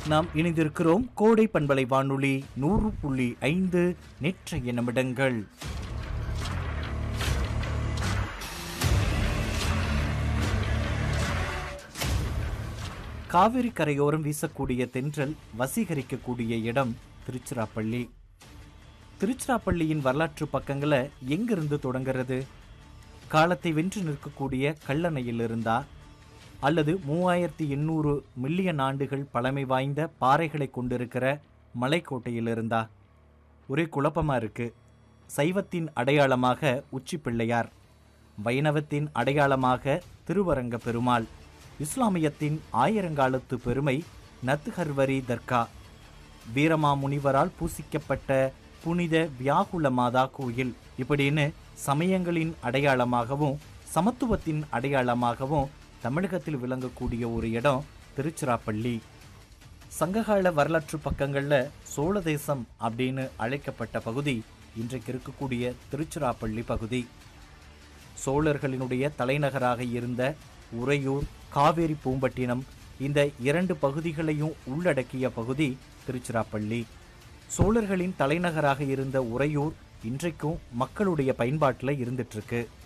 நாம் இணைந்திருக்கிறோம் கோடை பண்பலை வானொலி நூறு புள்ளி ஐந்து நேற்றைய நிமிடங்கள் காவிரி கரையோரம் வீசக்கூடிய தென்றல் வசீகரிக்கக்கூடிய இடம் திருச்சிராப்பள்ளி திருச்சிராப்பள்ளியின் வரலாற்று பக்கங்களை எங்கிருந்து தொடங்குறது காலத்தை வென்று நிற்கக்கூடிய கல்லணையில் இருந்தா அல்லது மூவாயிரத்தி எண்ணூறு மில்லியன் ஆண்டுகள் பழமை வாய்ந்த பாறைகளை கொண்டிருக்கிற மலைக்கோட்டையில் இருந்தா ஒரே குழப்பமா இருக்கு சைவத்தின் அடையாளமாக உச்சி பிள்ளையார் வைணவத்தின் அடையாளமாக திருவரங்க பெருமாள் இஸ்லாமியத்தின் ஆயிரங்காலத்து பெருமை நத்ஹர்வரி தர்கா வீரமாமுனிவரால் பூசிக்கப்பட்ட புனித வியாகுல மாதா கோயில் இப்படின்னு சமயங்களின் அடையாளமாகவும் சமத்துவத்தின் அடையாளமாகவும் தமிழகத்தில் விளங்கக்கூடிய ஒரு இடம் திருச்சிராப்பள்ளி சங்ககால வரலாற்று பக்கங்கள்ல சோழ தேசம் அப்படின்னு அழைக்கப்பட்ட பகுதி இன்றைக்கு இருக்கக்கூடிய திருச்சிராப்பள்ளி பகுதி சோழர்களினுடைய தலைநகராக இருந்த உறையூர் காவேரி பூம்பட்டினம் இந்த இரண்டு பகுதிகளையும் உள்ளடக்கிய பகுதி திருச்சிராப்பள்ளி சோழர்களின் தலைநகராக இருந்த உறையூர் இன்றைக்கும் மக்களுடைய பயன்பாட்டில் இருந்துட்டு இருக்கு